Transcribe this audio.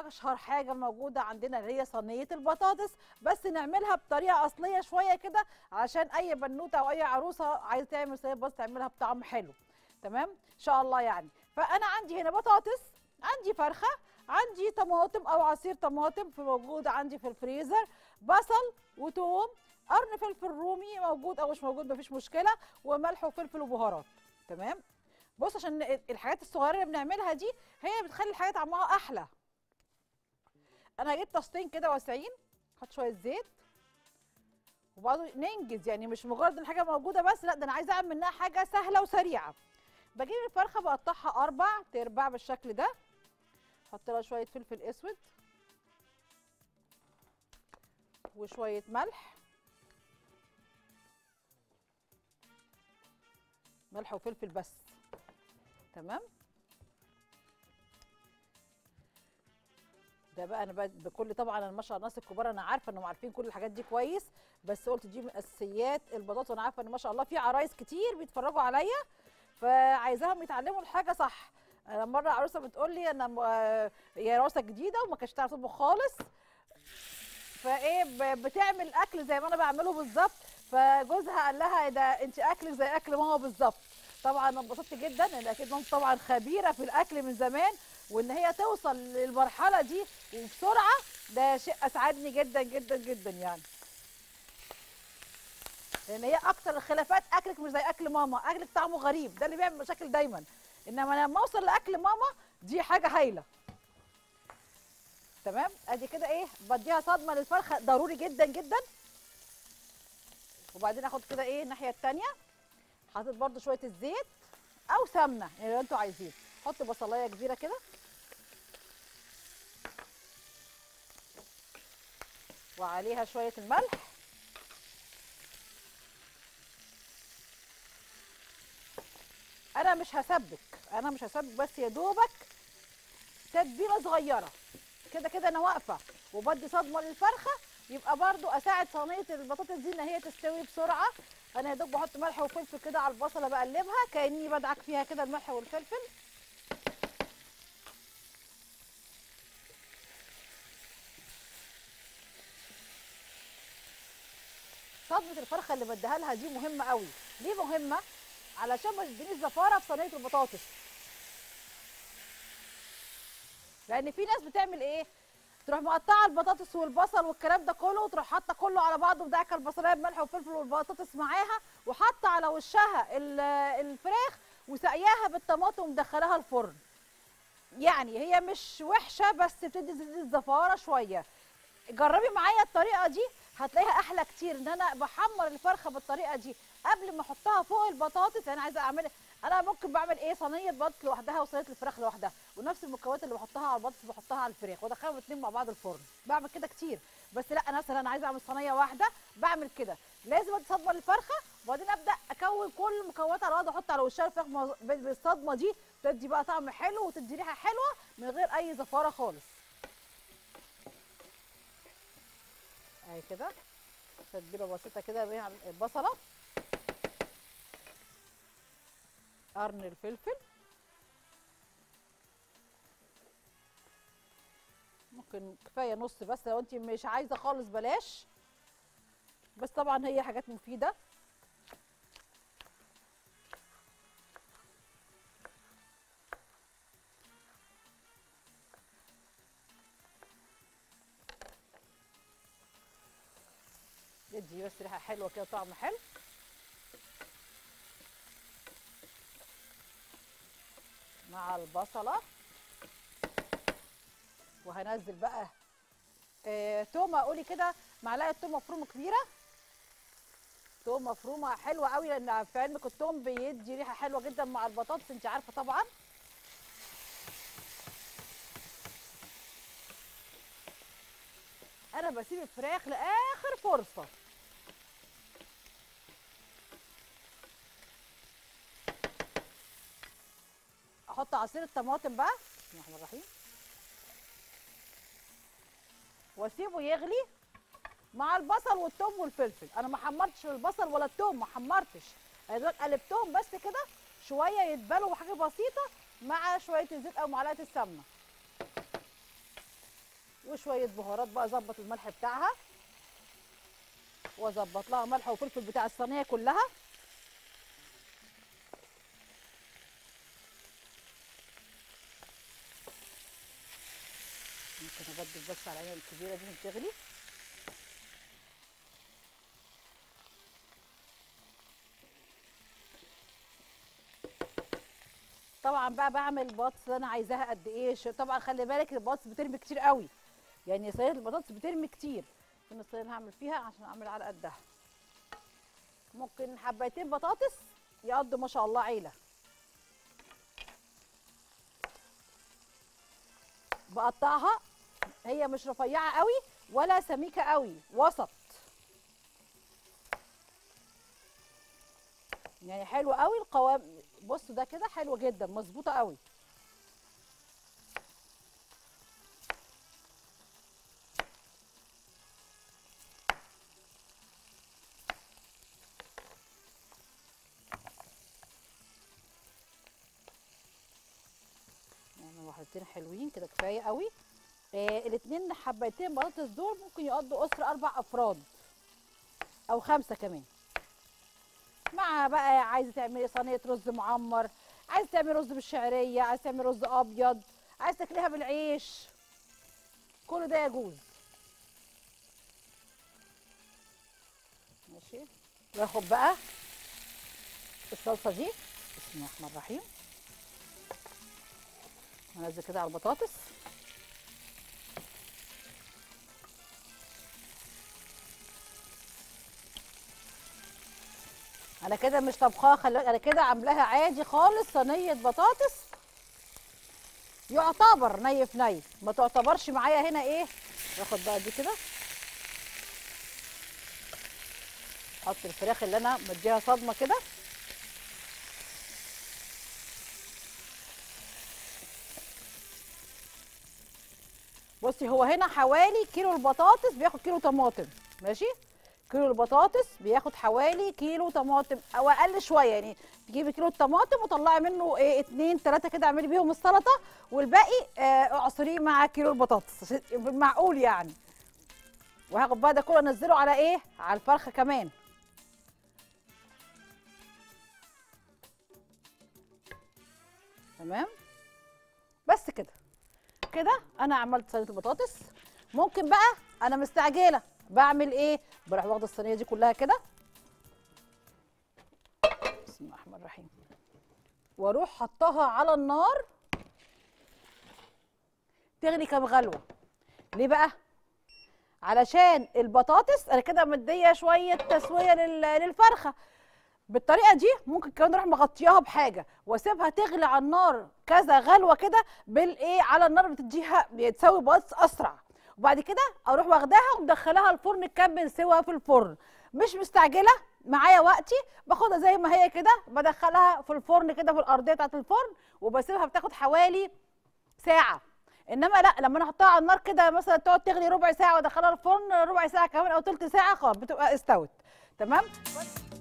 اشهر حاجه موجوده عندنا اللي هي صينيه البطاطس بس نعملها بطريقه اصليه شويه كده عشان اي بنوته او اي عروسه عايزه تعمل صينيه بطاطس تعملها بطعم حلو تمام ان شاء الله يعني فانا عندي هنا بطاطس عندي فرخه عندي طماطم او عصير طماطم في موجود عندي في الفريزر بصل وتوم قرن فلفل رومي موجود او مش موجود مفيش مشكله وملح وفلفل وبهارات تمام بص عشان الحاجات الصغيره اللي بنعملها دي هي اللي بتخلي الحاجه طعمها احلى انا هجيب طاستين كده واسعين احط شويه زيت وبرضه ننجز يعني مش مجرد ان الحاجه موجوده بس لا ده انا عايزه اعمل منها حاجه سهله وسريعه بجيب الفرخه بقطعها اربع تربع بالشكل ده احط لها شويه فلفل اسود وشويه ملح ملح وفلفل بس تمام ده بقى انا بقى بكل طبعا انا ما شاء الله الناس الكبار انا عارفه انهم عارفين كل الحاجات دي كويس بس قلت دي من اساسيات البطاطس وانا عارفه ان ما شاء الله في عرايس كتير بيتفرجوا عليا فعايزاهم يتعلموا الحاجه صح انا مره عروسه بتقول لي انا م- آه، هي عروسه جديده وما كانتش تعرف تطبخ خالص فايه ب- بتعمل اكل زي ما انا بعمله بالظبط فجوزها قال لها ده انت اكلك زي اكل ماما بالظبط طبعا انا انبسطت جدا لان اكيد ماما طبعا خبيره في الاكل من زمان وان هي توصل للمرحله دي وبسرعه ده شيء اسعدني جدا جدا جدا يعني لان هي اكتر الخلافات اكلك مش زي اكل ماما اكلك طعمه غريب ده اللي بيعمل مشاكل دايما انما لما اوصل لاكل ماما دي حاجه هايله تمام ادي كده ايه بديها صدمه للفرخه ضروري جدا جدا وبعدين اخد كده ايه الناحيه التانية حاطط برده شويه الزيت او سمنه يعني اللي انتوا عايزين حط بصلايه كبيره كده وعليها شويه الملح انا مش هسبك انا مش هسبك بس يا دوبك تتبيله صغيره كده كده انا واقفه وبدي صدمه للفرخه يبقى برضو اساعد صينيه البطاطس دي ان هي تستوي بسرعه انا يا دوب بحط ملح وفلفل كده على البصله بقلبها كاني بدعك فيها كده الملح والفلفل صدمه الفرخه اللي بديها لها دي مهمه قوي ليه مهمه علشان ما تدينيش زفاره في صينيه البطاطس لان في ناس بتعمل ايه تروح مقطعه البطاطس والبصل والكلام ده كله وتروح حاطه كله على بعضه ودعكه البصلايه بملح وفلفل والبطاطس معاها وحاطه على وشها ال- الفراخ وسقياها بالطماطم ومدخلاها الفرن يعني هي مش وحشه بس بتدي زيت زفاره شويه جربي معايا الطريقه دي هتلاقيها احلى كتير ان انا بحمر الفرخه بالطريقه دي قبل ما احطها فوق البطاطس انا عايزه اعمل انا ممكن بعمل ايه صينيه بطاطس لوحدها وصينيه الفراخ لوحدها ونفس المكونات اللي بحطها على البطاطس بحطها على الفراخ وادخلهم الاثنين مع بعض الفرن بعمل كده كتير بس لا انا مثلا انا عايزه اعمل صينيه واحده بعمل كده لازم ادي صدمه للفرخه وبعدين ابدا اكون كل المكونات على بعض احط على وشها الفراخ مز- بالصدمه دي تدي بقى طعم حلو وتدي ريحه حلوه من غير اي زفاره خالص اهي كده تتبيله بسيطه كده بين البصله قرن الفلفل ممكن كفايه نص بس لو انت مش عايزه خالص بلاش بس طبعا هي حاجات مفيده يدي بس ريحه حلوه كده طعم حلو مع البصله وهنزل بقى آه، تومه قولي كده معلقه توم مفرومه كبيره توم مفرومه حلوه قوي لان في علمك التوم بيدي ريحه حلوه جدا مع البطاطس انت عارفه طبعا انا بسيب الفراخ لاخر فرصه احط عصير الطماطم بقى بسم الله الرحمن الرحيم واسيبه يغلي مع البصل والثوم والفلفل انا ما حمرتش البصل ولا الثوم ما حمرتش انا دول قلبتهم بس كده شويه يتبلوا بحاجه بسيطه مع شويه الزيت او معلقه السمنه وشويه بهارات بقى اظبط الملح بتاعها واظبط لها ملح وفلفل بتاع الصينيه كلها ممكن ابدل بس على العين الكبيره دي بتغلي طبعا بقى بعمل بطاطس انا عايزاها قد ايه ش- طبعا خلي بالك البطاطس بترمي كتير قوي يعني صينيه البطاطس بترمي كتير فين الصينيه اللي هعمل فيها عشان اعمل على قدها ممكن حبايتين بطاطس يقضوا ما شاء الله عيله بقطعها هي مش رفيعه قوي ولا سميكه قوي وسط يعني حلو قوي القوام بصوا ده كده حلو جدا مظبوطه قوي يعني واحدتين حلوين كده كفايه قوي آه الاتنين حبايتين بطاطس دول ممكن يقضوا اسر اربع افراد او خمسه كمان مع بقى عايزه تعملي صينيه رز معمر عايزه تعملي رز بالشعريه عايزه تعملي رز ابيض عايزه تاكليها بالعيش كل ده يجوز ماشي واخد بقى الصلصه دي بسم الله الرحمن الرحيم هنزل كده على البطاطس انا كده مش طبخاها خلي بالك، انا كده عاملاها عادي خالص صينيه بطاطس يعتبر ني في ني ما تعتبرش معايا هنا ايه باخد بقى دي كده احط الفراخ اللي انا مديها صدمه كده بصي هو هنا حوالي كيلو البطاطس بياخد كيلو طماطم ماشي كيلو البطاطس بياخد حوالي كيلو طماطم او اقل شويه يعني تجيبي كيلو الطماطم وطلعي منه ايه اتنين تلاته كده اعملي بيهم السلطه والباقي آه، اعصريه مع كيلو البطاطس عشان يبقى بالمعقول يعني وهاخد بقى ده كله انزله على ايه على الفرخه كمان تمام بس كده كده انا عملت صينيه البطاطس ممكن بقى انا مستعجله بعمل ايه بروح واخده الصينيه دي كلها كده بسم الله الرحمن الرحيم واروح حطها على النار تغلي كام غلوه ليه بقى علشان البطاطس انا كده مديه شويه تسويه لل- للفرخه بالطريقه دي ممكن كمان اروح مغطياها بحاجه واسيبها تغلي على النار كذا غلوه كده بالايه على النار بتديها بتسوي بطاطس اسرع وبعد كده اروح واخداها ومدخلاها الفرن نكمل سوا في الفرن مش مستعجله معايا وقتي باخدها زي ما هي كده بدخلها في الفرن كده في الارضيه بتاعت الفرن وبسيبها بتاخد حوالي ساعه انما لا لما انا احطها على النار كده مثلا تقعد تغلي ربع ساعه وادخلها الفرن ربع ساعه كمان او تلت ساعه خلاص بتبقى استوت تمام